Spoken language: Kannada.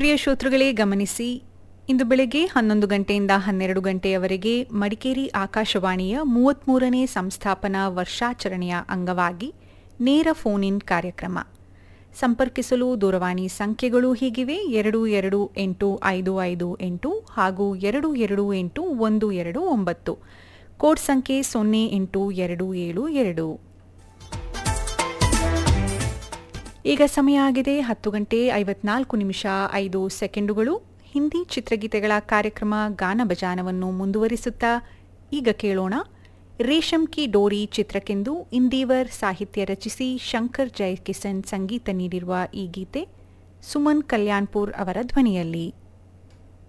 ಪ್ರಿಯ ಶ್ರೋತೃಗಳೇ ಗಮನಿಸಿ ಇಂದು ಬೆಳಗ್ಗೆ ಹನ್ನೊಂದು ಗಂಟೆಯಿಂದ ಹನ್ನೆರಡು ಗಂಟೆಯವರೆಗೆ ಮಡಿಕೇರಿ ಆಕಾಶವಾಣಿಯ ಮೂವತ್ಮೂರನೇ ಸಂಸ್ಥಾಪನಾ ವರ್ಷಾಚರಣೆಯ ಅಂಗವಾಗಿ ನೇರ ಫೋನ್ ಇನ್ ಕಾರ್ಯಕ್ರಮ ಸಂಪರ್ಕಿಸಲು ದೂರವಾಣಿ ಸಂಖ್ಯೆಗಳು ಹೀಗಿವೆ ಎರಡು ಎರಡು ಎಂಟು ಐದು ಐದು ಎಂಟು ಹಾಗೂ ಎರಡು ಎರಡು ಎಂಟು ಒಂದು ಎರಡು ಒಂಬತ್ತು ಕೋಡ್ ಸಂಖ್ಯೆ ಸೊನ್ನೆ ಎಂಟು ಎರಡು ಏಳು ಎರಡು ಈಗ ಸಮಯ ಆಗಿದೆ ಹತ್ತು ಗಂಟೆ ಐವತ್ನಾಲ್ಕು ನಿಮಿಷ ಐದು ಸೆಕೆಂಡುಗಳು ಹಿಂದಿ ಚಿತ್ರಗೀತೆಗಳ ಕಾರ್ಯಕ್ರಮ ಗಾನ ಬಜಾನವನ್ನು ಮುಂದುವರಿಸುತ್ತಾ ಈಗ ಕೇಳೋಣ ರೇಷಮ್ ಕಿ ಡೋರಿ ಚಿತ್ರಕ್ಕೆಂದು ಇಂದೀವರ್ ಸಾಹಿತ್ಯ ರಚಿಸಿ ಶಂಕರ್ ಜಯಕಿಸನ್ ಸಂಗೀತ ನೀಡಿರುವ ಈ ಗೀತೆ ಸುಮನ್ ಕಲ್ಯಾಣ್ಪುರ್ ಅವರ ಧ್ವನಿಯಲ್ಲಿ